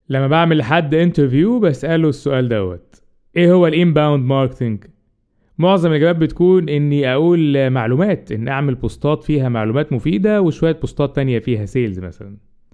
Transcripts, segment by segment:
لما بعمل لحد انترفيو بسأله السؤال دوت ايه هو الانباوند ماركتنج معظم الاجابات بتكون اني اقول معلومات ان اعمل بوستات فيها معلومات مفيدة وشوية بوستات تانية فيها سيلز مثلا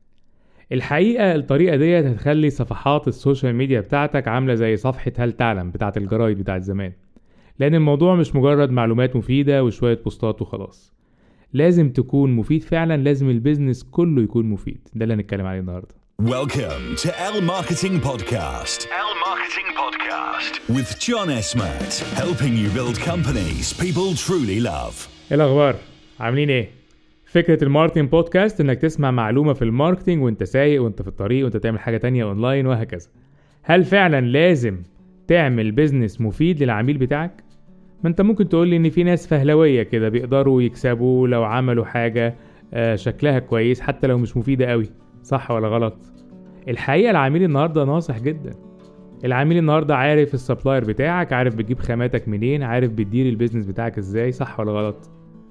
الحقيقة الطريقة ديت هتخلي صفحات السوشيال ميديا بتاعتك عاملة زي صفحة هل تعلم بتاعت الجرايد بتاعت زمان لأن الموضوع مش مجرد معلومات مفيدة وشوية بوستات وخلاص لازم تكون مفيد فعلا لازم البيزنس كله يكون مفيد ده اللي هنتكلم عليه النهارده Welcome to L Marketing Podcast. L Marketing Podcast. With John Esmat, helping you build companies people truly love. ايه الاخبار عاملين ايه فكره الماركتنج بودكاست انك تسمع معلومه في الماركتنج وانت سايق وانت في الطريق وانت تعمل حاجه تانية اونلاين وهكذا هل فعلا لازم تعمل بيزنس مفيد للعميل بتاعك ما انت ممكن تقول لي ان في ناس فهلويه كده بيقدروا يكسبوا لو عملوا حاجه آه، شكلها كويس حتى لو مش مفيده قوي صح ولا غلط الحقيقه العميل النهارده ناصح جدا العميل النهارده عارف السبلاير بتاعك عارف بتجيب خاماتك منين عارف بتدير البيزنس بتاعك ازاي صح ولا غلط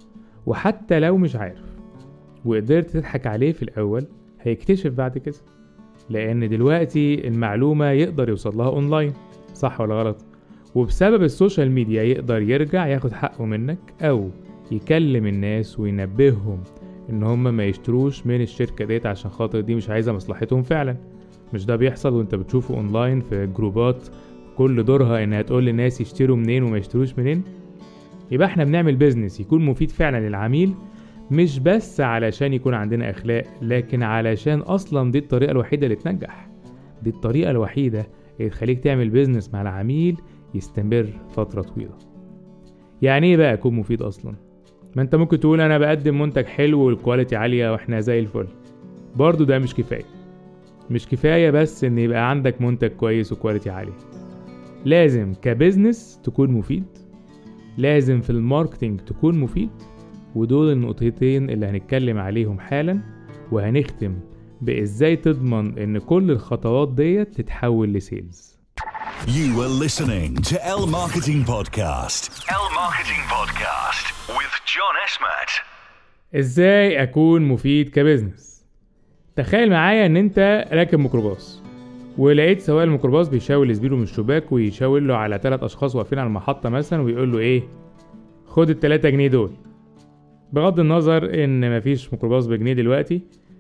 وحتى لو مش عارف وقدرت تضحك عليه في الاول هيكتشف بعد كده لان دلوقتي المعلومه يقدر يوصل لها اونلاين صح ولا غلط وبسبب السوشيال ميديا يقدر يرجع ياخد حقه منك او يكلم الناس وينبههم ان هم ما يشتروش من الشركه ديت عشان خاطر دي مش عايزه مصلحتهم فعلا مش ده بيحصل وانت بتشوفه اونلاين في جروبات كل دورها انها تقول للناس يشتروا منين وما يشتروش منين يبقى احنا بنعمل بيزنس يكون مفيد فعلا للعميل مش بس علشان يكون عندنا اخلاق لكن علشان اصلا دي الطريقه الوحيده اللي تنجح دي الطريقه الوحيده اللي تخليك تعمل بيزنس مع العميل يستمر فتره طويله يعني ايه بقى اكون مفيد اصلا ما انت ممكن تقول انا بقدم منتج حلو والكواليتي عاليه واحنا زي الفل برضو ده مش كفايه مش كفايه بس ان يبقى عندك منتج كويس وكواليتي عاليه لازم كبزنس تكون مفيد لازم في الماركتينج تكون مفيد ودول النقطتين اللي هنتكلم عليهم حالا وهنختم بازاي تضمن ان كل الخطوات ديت تتحول لسيلز You were listening to L Marketing Podcast. L Marketing Podcast with John Esmat. ازاي اكون مفيد كبزنس تخيل معايا ان انت راكب ميكروباص ولقيت سواق الميكروباص بيشاور لزميله من الشباك ويشاور له على ثلاث اشخاص واقفين على المحطه مثلا ويقول له ايه خد التلاتة جنيه دول بغض النظر ان مفيش ميكروباص بجنيه دلوقتي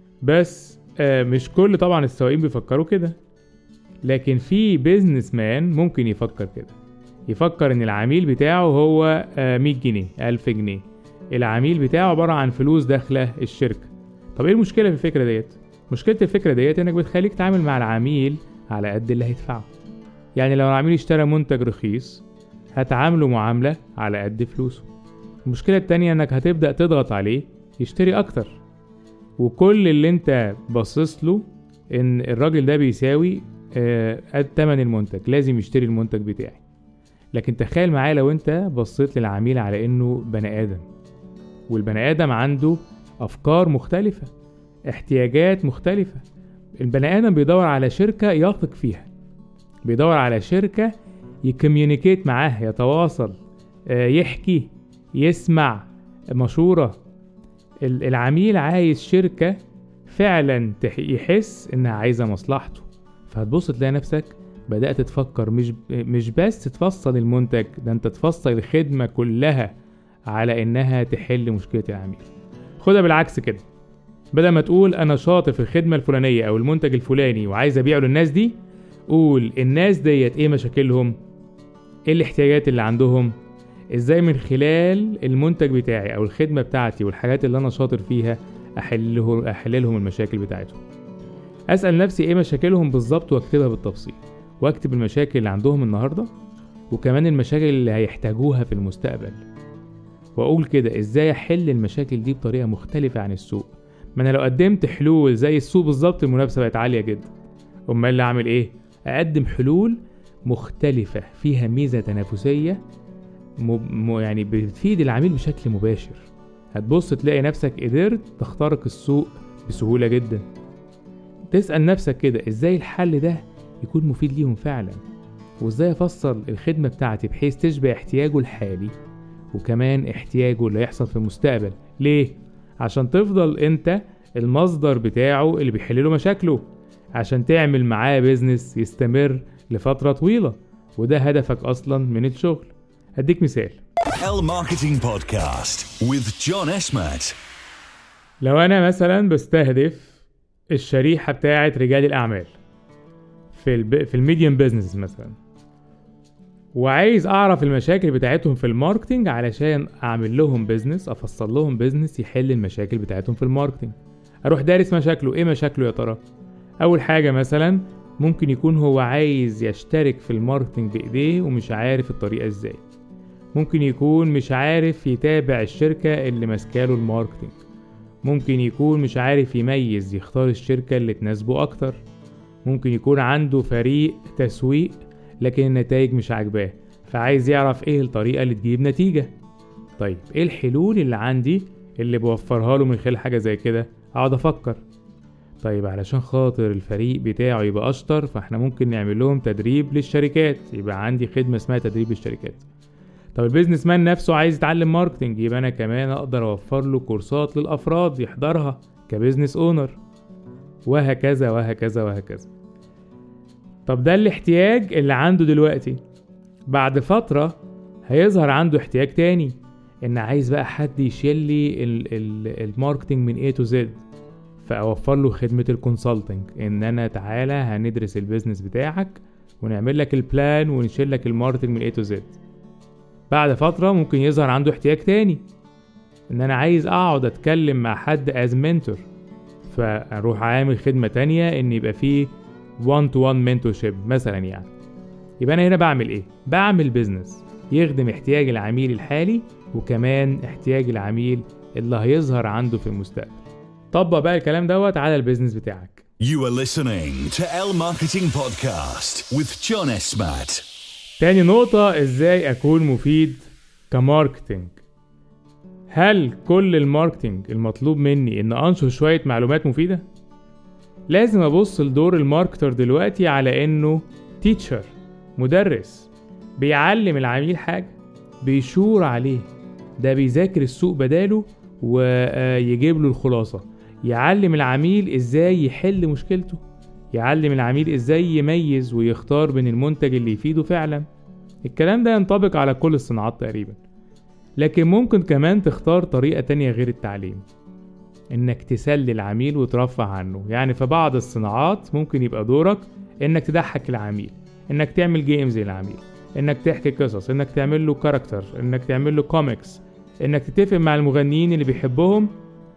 بس آه مش كل طبعا السواقين بيفكروا كده لكن في بيزنس مان ممكن يفكر كده يفكر ان العميل بتاعه هو آه 100 جنيه 1000 جنيه العميل بتاعه عبارة عن فلوس داخلة الشركة طب ايه المشكلة في الفكرة ديت مشكلة الفكرة ديت انك بتخليك تتعامل مع العميل على قد اللي هيدفعه يعني لو العميل اشترى منتج رخيص هتعامله معاملة على قد فلوسه المشكلة التانية انك هتبدأ تضغط عليه يشتري اكتر وكل اللي انت باصص له ان الراجل ده بيساوي آه، قد تمن المنتج لازم يشتري المنتج بتاعي لكن تخيل معايا لو انت بصيت للعميل على انه بني ادم والبني ادم عنده افكار مختلفة احتياجات مختلفة البني ادم بيدور على شركة يثق فيها بيدور على شركة يكميونيكيت معاها يتواصل آه، يحكي يسمع مشورة ال- العميل عايز شركة فعلا تح- يحس انها عايزة مصلحته فهتبص تلاقي نفسك بدأت تفكر مش مش بس تفصل المنتج ده انت تفصل الخدمة كلها على انها تحل مشكلة العميل خدها بالعكس كده بدل ما تقول انا شاطر في الخدمة الفلانية او المنتج الفلاني وعايز ابيعه للناس دي قول الناس ديت ايه مشاكلهم ايه الاحتياجات اللي عندهم ازاي من خلال المنتج بتاعي او الخدمة بتاعتي والحاجات اللي انا شاطر فيها احله احل لهم المشاكل بتاعتهم اسال نفسي ايه مشاكلهم بالظبط واكتبها بالتفصيل واكتب المشاكل اللي عندهم النهارده وكمان المشاكل اللي هيحتاجوها في المستقبل واقول كده ازاي احل المشاكل دي بطريقه مختلفه عن السوق ما انا لو قدمت حلول زي السوق بالظبط المنافسه بقت عاليه جدا امال اللي اعمل ايه اقدم حلول مختلفه فيها ميزه تنافسيه م... م... يعني بتفيد العميل بشكل مباشر هتبص تلاقي نفسك قدرت تخترق السوق بسهوله جدا تسأل نفسك كده ازاي الحل ده يكون مفيد ليهم فعلا وازاي افصل الخدمة بتاعتي بحيث تشبه احتياجه الحالي وكمان احتياجه اللي هيحصل في المستقبل ليه؟ عشان تفضل انت المصدر بتاعه اللي بيحل له مشاكله عشان تعمل معاه بيزنس يستمر لفترة طويلة وده هدفك أصلا من الشغل هديك مثال L Marketing Podcast with John Esmat. لو أنا مثلا بستهدف الشريحة بتاعة رجال الأعمال في الب... في الميديم بيزنس مثلا وعايز أعرف المشاكل بتاعتهم في الماركتينج علشان أعمل لهم بيزنس أفصل لهم بيزنس يحل المشاكل بتاعتهم في الماركتينج أروح دارس مشاكله إيه مشاكله يا ترى أول حاجة مثلا ممكن يكون هو عايز يشترك في الماركتينج بإيديه ومش عارف الطريقة إزاي ممكن يكون مش عارف يتابع الشركة اللي ماسكاله الماركتينج ممكن يكون مش عارف يميز يختار الشركة اللي تناسبه أكتر ممكن يكون عنده فريق تسويق لكن النتائج مش عاجباه فعايز يعرف ايه الطريقة اللي تجيب نتيجة طيب ايه الحلول اللي عندي اللي بوفرها له من خلال حاجة زي كده اقعد افكر طيب علشان خاطر الفريق بتاعه يبقى اشطر فاحنا ممكن نعمل لهم تدريب للشركات يبقى عندي خدمة اسمها تدريب للشركات طب البيزنس مان نفسه عايز يتعلم ماركتنج يبقى انا كمان اقدر اوفر له كورسات للافراد يحضرها كبزنس اونر وهكذا وهكذا وهكذا طب ده الاحتياج اللي عنده دلوقتي بعد فترة هيظهر عنده احتياج تاني ان عايز بقى حد يشيل لي ال- ال- الماركتنج من A to Z فاوفر له خدمة الكونسلتنج ان انا تعالى هندرس البيزنس بتاعك ونعمل لك البلان ونشيل لك الماركتنج من A to Z بعد فترة ممكن يظهر عنده احتياج تاني ان انا عايز اقعد اتكلم مع حد از منتور فاروح عامل خدمة تانية ان يبقى فيه one to one mentorship مثلا يعني يبقى انا هنا بعمل ايه بعمل بيزنس يخدم احتياج العميل الحالي وكمان احتياج العميل اللي هيظهر عنده في المستقبل طبق بقى الكلام دوت على البيزنس بتاعك You are listening to L Marketing Podcast with John Esmat. تاني نقطة ازاي اكون مفيد كماركتينج هل كل الماركتينج المطلوب مني ان انشر شوية معلومات مفيدة؟ لازم ابص لدور الماركتر دلوقتي على انه تيتشر مدرس بيعلم العميل حاجة بيشور عليه ده بيذاكر السوق بداله ويجيب له الخلاصة يعلم العميل ازاي يحل مشكلته يعلم العميل ازاي يميز ويختار بين المنتج اللي يفيده فعلا الكلام ده ينطبق على كل الصناعات تقريبا لكن ممكن كمان تختار طريقة تانية غير التعليم انك تسلي العميل وترفع عنه يعني في بعض الصناعات ممكن يبقى دورك انك تضحك العميل انك تعمل جيمز للعميل انك تحكي قصص انك تعمل له كاركتر انك تعمل له كوميكس انك تتفق مع المغنيين اللي بيحبهم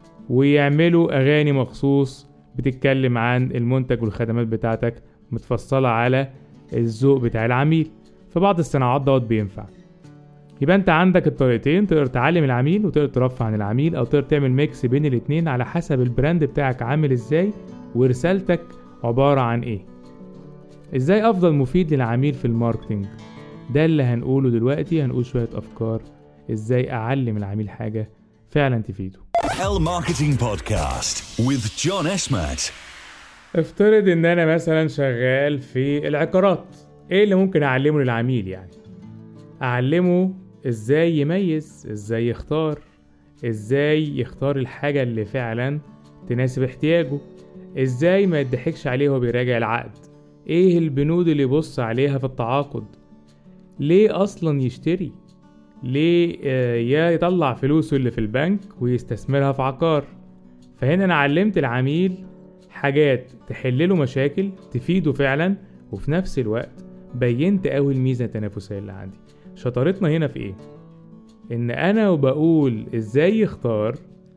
ويعملوا اغاني مخصوص بتتكلم عن المنتج والخدمات بتاعتك متفصلة على الذوق بتاع العميل في بعض الصناعات دوت بينفع يبقى انت عندك الطريقتين تقدر تعلم العميل وتقدر ترفع عن العميل او تقدر تعمل ميكس بين الاتنين على حسب البراند بتاعك عامل ازاي ورسالتك عبارة عن ايه ازاي افضل مفيد للعميل في الماركتينج ده اللي هنقوله دلوقتي هنقول شوية افكار ازاي اعلم العميل حاجة فعلا تفيده L Marketing Podcast with John Esmat. افترض ان انا مثلا شغال في العقارات ايه اللي ممكن اعلمه للعميل يعني اعلمه ازاي يميز ازاي يختار ازاي يختار الحاجة اللي فعلا تناسب احتياجه ازاي ما يضحكش عليه وهو بيراجع العقد ايه البنود اللي يبص عليها في التعاقد ليه اصلا يشتري ليه آه، يا يطلع فلوسه اللي في البنك ويستثمرها في عقار فهنا انا علمت العميل حاجات تحلله مشاكل تفيده فعلا وفي نفس الوقت بينت قوي الميزه التنافسيه اللي عندي شطارتنا هنا في ايه ان انا وبقول ازاي يختار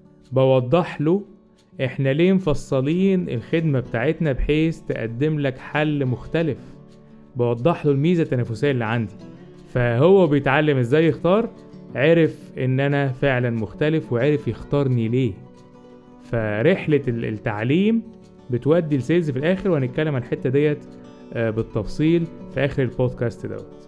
بوضح له احنا ليه مفصلين الخدمه بتاعتنا بحيث تقدم لك حل مختلف بوضح له الميزه التنافسيه اللي عندي فهو بيتعلم ازاي يختار عرف ان انا فعلا مختلف وعرف يختارني ليه فرحلة ال- التعليم بتودي لسيلز في الآخر وهنتكلم عن الحتة ديت آه، بالتفصيل في آخر البودكاست دوت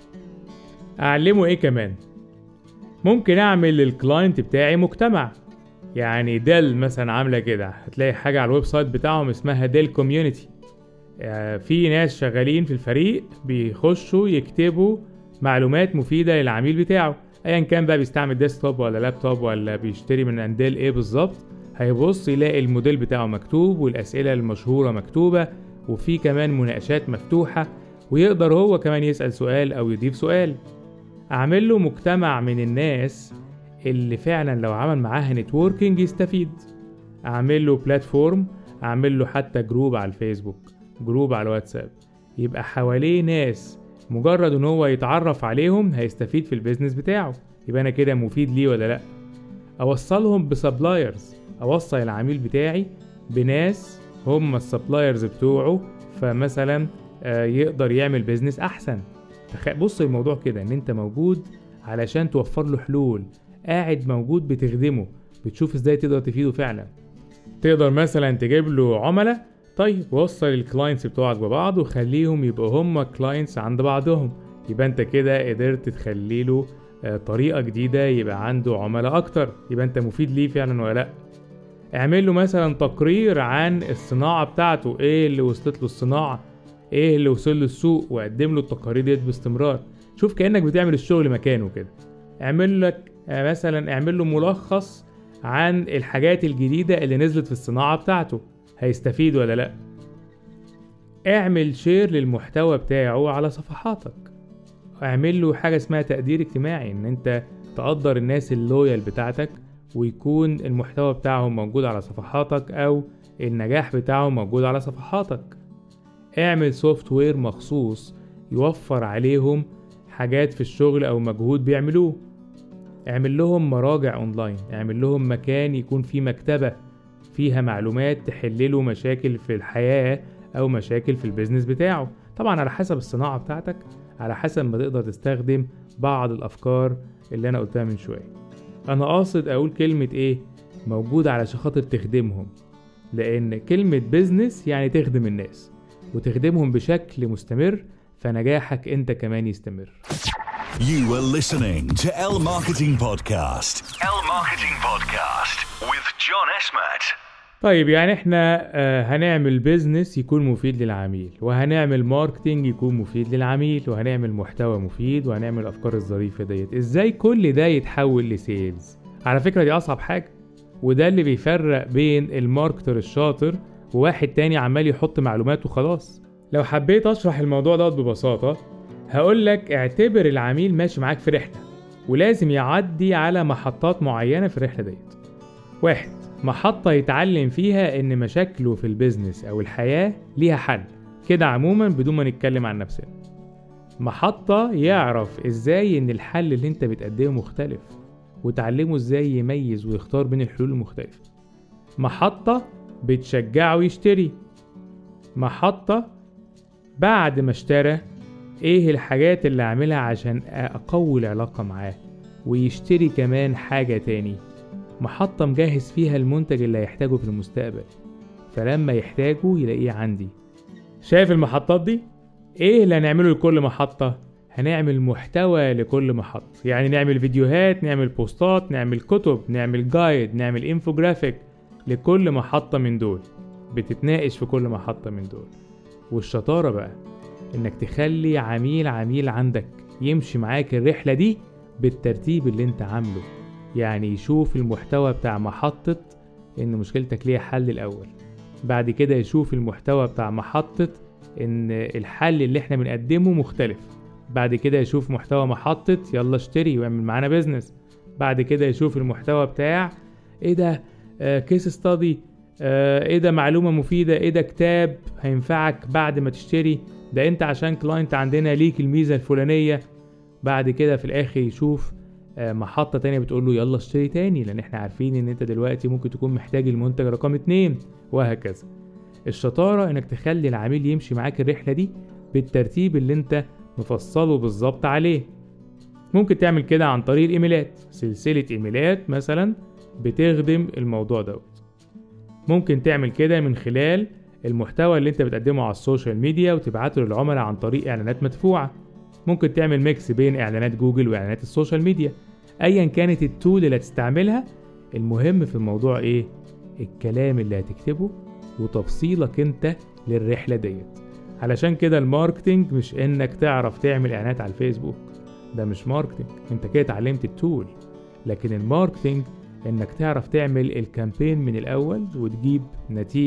أعلمه إيه كمان ممكن أعمل للكلاينت بتاعي مجتمع يعني ديل مثلا عاملة كده هتلاقي حاجة على الويب سايت بتاعهم اسمها ديل كوميونيتي في ناس شغالين في الفريق بيخشوا يكتبوا معلومات مفيدة للعميل بتاعه ايا كان بقى بيستعمل ديسكتوب ولا لابتوب ولا بيشتري من انديل ايه بالظبط هيبص يلاقي الموديل بتاعه مكتوب والاسئله المشهوره مكتوبه وفي كمان مناقشات مفتوحة ويقدر هو كمان يسأل سؤال أو يضيف سؤال أعمل له مجتمع من الناس اللي فعلا لو عمل معاها نتوركينج يستفيد أعمل له بلاتفورم أعمل له حتى جروب على الفيسبوك جروب على الواتساب يبقى حواليه ناس مجرد ان هو يتعرف عليهم هيستفيد في البيزنس بتاعه يبقى انا كده مفيد ليه ولا لا اوصلهم بسبلايرز اوصل العميل بتاعي بناس هم السبلايرز بتوعه فمثلا آه، يقدر يعمل بيزنس احسن تخ- بص الموضوع كده ان انت موجود علشان توفر له حلول قاعد موجود بتخدمه بتشوف ازاي تقدر تفيده فعلا تقدر مثلا تجيب له عملاء طيب وصل الكلاينتس بتوعك ببعض وخليهم يبقوا هم كلاينتس عند بعضهم يبقى انت كده قدرت تخلي له آه، طريقة جديدة يبقى عنده عملاء اكتر يبقى انت مفيد ليه فعلا ولا لا اعمل له مثلا تقرير عن الصناعة بتاعته ايه اللي وصلت له الصناعة ايه اللي وصل له السوق وقدم له التقارير ديت باستمرار شوف كأنك بتعمل الشغل مكانه كده اعمل لك آه، مثلا اعمل له ملخص عن الحاجات الجديدة اللي نزلت في الصناعة بتاعته هيستفيد ولا لا اعمل شير للمحتوى بتاعه على صفحاتك اعمل له حاجة اسمها تقدير اجتماعي ان انت تقدر الناس اللويال بتاعتك ويكون المحتوى بتاعهم موجود على صفحاتك او النجاح بتاعهم موجود على صفحاتك اعمل سوفت وير مخصوص يوفر عليهم حاجات في الشغل او مجهود بيعملوه اعمل لهم مراجع اونلاين اعمل لهم مكان يكون فيه مكتبة فيها معلومات تحلله مشاكل في الحياة او مشاكل في البيزنس بتاعه طبعا على حسب الصناعة بتاعتك على حسب ما تقدر تستخدم بعض الافكار اللي انا قلتها من شوية انا قاصد اقول كلمة ايه موجودة علشان خاطر تخدمهم لان كلمة بيزنس يعني تخدم الناس وتخدمهم بشكل مستمر فنجاحك انت كمان يستمر You were listening to L Marketing Podcast. L Marketing Podcast with John Esmat. طيب يعني احنا آه، هنعمل بيزنس يكون مفيد للعميل وهنعمل ماركتينج يكون مفيد للعميل وهنعمل محتوى مفيد وهنعمل الافكار الظريفه ديت ازاي كل ده يتحول لسيلز على فكره دي اصعب حاجه وده اللي بيفرق بين الماركتر الشاطر وواحد تاني عمال يحط معلومات وخلاص لو حبيت اشرح الموضوع دوت ببساطه هقول لك اعتبر العميل ماشي معاك في رحله ولازم يعدي على محطات معينه في الرحله ديت واحد محطة يتعلم فيها إن مشاكله في البيزنس أو الحياة ليها حل كده عموما بدون ما نتكلم عن نفسنا محطة يعرف إزاي إن الحل اللي أنت بتقدمه مختلف وتعلمه إزاي يميز ويختار بين الحلول المختلفة محطة بتشجعه يشتري محطة بعد ما اشترى ايه الحاجات اللي اعملها عشان اقوي العلاقة معاه ويشتري كمان حاجة تاني محطة مجهز فيها المنتج اللي هيحتاجه في المستقبل فلما يحتاجه يلاقيه عندي شايف المحطات دي؟ ايه اللي هنعمله لكل محطة؟ هنعمل محتوى لكل محطة يعني نعمل فيديوهات نعمل بوستات نعمل كتب نعمل جايد نعمل انفوجرافيك لكل محطة من دول بتتناقش في كل محطة من دول والشطارة بقى انك تخلي عميل عميل عندك يمشي معاك الرحلة دي بالترتيب اللي انت عامله يعني يشوف المحتوى بتاع محطة ان مشكلتك ليها حل الاول بعد كده يشوف المحتوى بتاع محطة ان الحل اللي احنا بنقدمه مختلف بعد كده يشوف محتوى محطة يلا اشتري واعمل معانا بيزنس بعد كده يشوف المحتوى بتاع ايه ده كيس ستادي ايه ده معلومة مفيدة ايه ده كتاب هينفعك بعد ما تشتري ده انت عشان كلاينت عندنا ليك الميزة الفلانية بعد كده في الاخر يشوف آه، محطة تانية بتقول له يلا اشتري تاني لان احنا عارفين ان انت دلوقتي ممكن تكون محتاج المنتج رقم اتنين وهكذا الشطارة انك تخلي العميل يمشي معاك الرحلة دي بالترتيب اللي انت مفصله بالظبط عليه ممكن تعمل كده عن طريق الايميلات سلسلة ايميلات مثلا بتخدم الموضوع دوت ممكن تعمل كده من خلال المحتوى اللي انت بتقدمه على السوشيال ميديا وتبعته للعملاء عن طريق اعلانات مدفوعة ممكن تعمل ميكس بين اعلانات جوجل واعلانات السوشيال ميديا ايا كانت التول اللي هتستعملها المهم في الموضوع ايه الكلام اللي هتكتبه وتفصيلك انت للرحلة ديت علشان كده الماركتينج مش انك تعرف تعمل اعلانات على الفيسبوك ده مش ماركتينج انت كده اتعلمت التول لكن الماركتينج انك تعرف تعمل الكامبين من الاول وتجيب نتيجة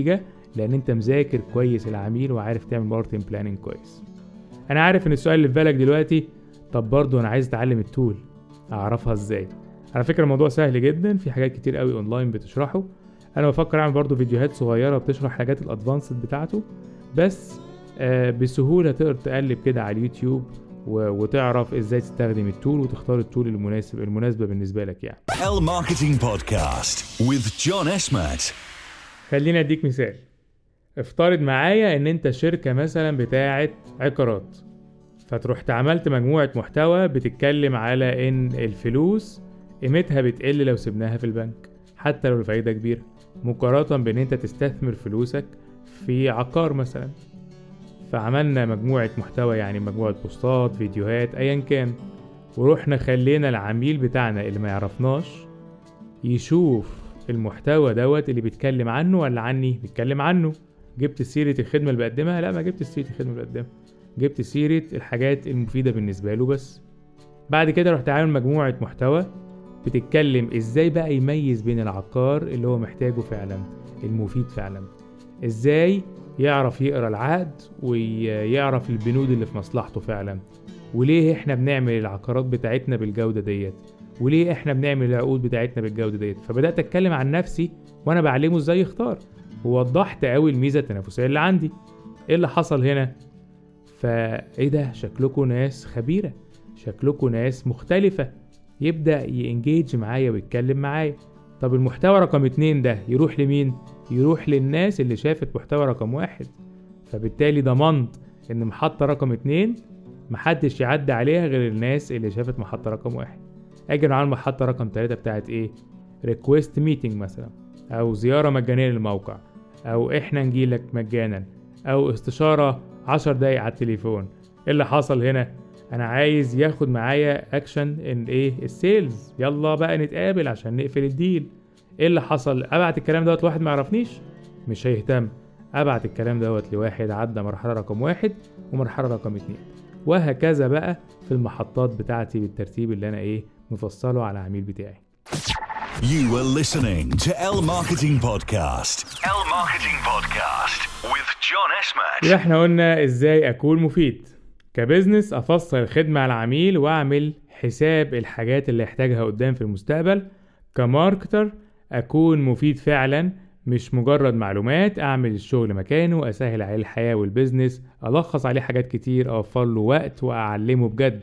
لان انت مذاكر كويس العميل وعارف تعمل ماركتنج بلاننج كويس انا عارف ان السؤال اللي في بالك دلوقتي طب برضه انا عايز اتعلم التول اعرفها ازاي على فكره الموضوع سهل جدا في حاجات كتير قوي اونلاين بتشرحه انا بفكر اعمل برضه فيديوهات صغيره بتشرح الحاجات الادفانسد بتاعته بس آه بسهوله تقدر تقلب كده على اليوتيوب و- وتعرف ازاي تستخدم التول وتختار التول المناسب المناسبه بالنسبه لك يعني L Marketing Podcast with John Esmat. خليني اديك مثال افترض معايا ان انت شركة مثلا بتاعة عقارات فتروح عملت مجموعة محتوى بتتكلم على ان الفلوس قيمتها بتقل لو سبناها في البنك حتى لو الفايدة كبيرة مقارنة بان انت تستثمر فلوسك في عقار مثلا فعملنا مجموعة محتوى يعني مجموعة بوستات فيديوهات ايا كان ورحنا خلينا العميل بتاعنا اللي ما يعرفناش يشوف المحتوى دوت اللي بيتكلم عنه ولا عني بيتكلم عنه جبت سيرة الخدمة اللي بقدمها لا ما جبت سيرة الخدمة اللي بقدمها جبت سيرة الحاجات المفيدة بالنسبة له بس بعد كده رحت عامل مجموعة محتوى بتتكلم ازاي بقى يميز بين العقار اللي هو محتاجه فعلا المفيد فعلا ازاي يعرف يقرا العقد ويعرف البنود اللي في مصلحته فعلا وليه احنا بنعمل العقارات بتاعتنا بالجودة ديت وليه احنا بنعمل العقود بتاعتنا بالجودة ديت فبدأت اتكلم عن نفسي وانا بعلمه ازاي يختار ووضحت قوي الميزة التنافسية اللي عندي ايه اللي حصل هنا فايه ده شكلكم ناس خبيرة شكلكم ناس مختلفة يبدأ ينجيج معايا ويتكلم معايا طب المحتوى رقم اتنين ده يروح لمين يروح للناس اللي شافت محتوى رقم واحد فبالتالي ضمنت ان محطة رقم اتنين محدش يعدي عليها غير الناس اللي شافت محطة رقم واحد اجي على المحطة رقم تلاتة بتاعت ايه ريكويست ميتنج مثلا او زيارة مجانية للموقع او احنا نجيلك مجانا او استشارة عشر دقايق على التليفون ايه اللي حصل هنا انا عايز ياخد معايا اكشن ان ايه السيلز يلا بقى نتقابل عشان نقفل الديل ايه اللي حصل ابعت الكلام دوت لواحد ما يعرفنيش مش هيهتم ابعت الكلام دوت لواحد عدى مرحله رقم واحد ومرحله رقم اتنين وهكذا بقى في المحطات بتاعتي بالترتيب اللي انا ايه مفصله على العميل بتاعي You were listening to L Marketing Podcast. L Marketing Podcast with John Esmat. يبقى احنا قلنا ازاي اكون مفيد كبزنس افصل الخدمة على العميل واعمل حساب الحاجات اللي يحتاجها قدام في المستقبل كماركتر اكون مفيد فعلا مش مجرد معلومات اعمل الشغل مكانه اسهل عليه الحياة والبزنس الخص عليه حاجات كتير اوفر له وقت واعلمه بجد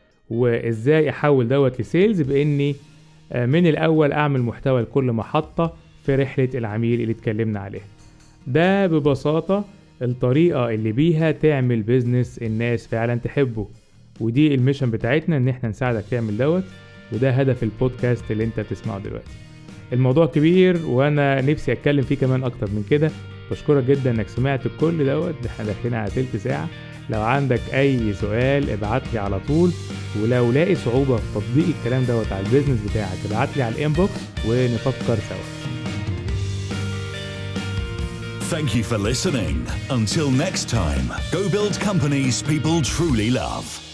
وازاي احول دوت لسيلز باني آه، من الاول اعمل محتوى لكل محطة في رحلة العميل اللي اتكلمنا عليها ده ببساطة الطريقة اللي بيها تعمل بيزنس الناس فعلا تحبه ودي الميشن بتاعتنا ان احنا نساعدك تعمل دوت وده هدف البودكاست اللي انت بتسمعه دلوقتي الموضوع كبير وانا نفسي اتكلم فيه كمان اكتر من كده بشكرك جدا انك سمعت كل دوت احنا داخلين على تلت ساعة لو عندك اي سؤال ابعت لي على طول ولو لاقي صعوبة في تطبيق الكلام دوت على البيزنس بتاعك ابعت لي على الانبوكس ونفكر سوا Thank you for listening. Until next time, go build companies people truly love.